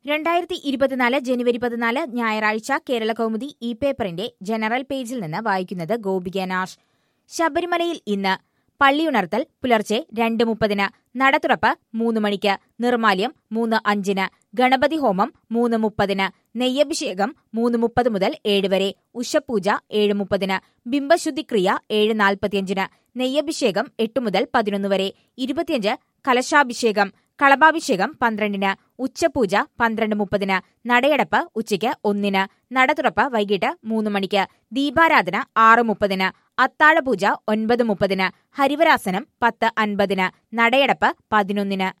രണ്ടായിരത്തി ഇരുപത്തിനാല് ജനുവരി പതിനാല് ഞായറാഴ്ച കേരള കൗമുദി ഈ പേപ്പറിന്റെ ജനറൽ പേജിൽ നിന്ന് വായിക്കുന്നത് ഗോപിക നാഷ് ശബരിമലയിൽ ഇന്ന് പള്ളിയുണർത്തൽ പുലർച്ചെ രണ്ട് മുപ്പതിന് നടതുറപ്പ് മൂന്ന് മണിക്ക് നിർമാല്യം മൂന്ന് അഞ്ചിന് ഗണപതി ഹോമം മൂന്ന് മുപ്പതിന് നെയ്യഭിഷേകം മൂന്ന് മുപ്പത് മുതൽ ഏഴ് വരെ ഉഷപൂജ ഏഴ് മുപ്പതിന് ബിംബശുദ്ധിക്രിയ ഏഴ് നാൽപ്പത്തിയഞ്ചിന് നെയ്യഭിഷേകം എട്ട് മുതൽ പതിനൊന്ന് വരെ ഇരുപത്തിയഞ്ച് കലശാഭിഷേകം കളഭാഭിഷേകം പന്ത്രണ്ടിന് ഉച്ചപൂജ പന്ത്രണ്ട് മുപ്പതിന് നടയടപ്പ് ഉച്ചയ്ക്ക് ഒന്നിന് നടതുറപ്പ് വൈകിട്ട് മൂന്ന് മണിക്ക് ദീപാരാധന ആറ് മുപ്പതിന് അത്താഴപൂജ ഒൻപത് മുപ്പതിന് ഹരിവരാസനം പത്ത് അൻപതിന് നടയടപ്പ് പതിനൊന്നിന്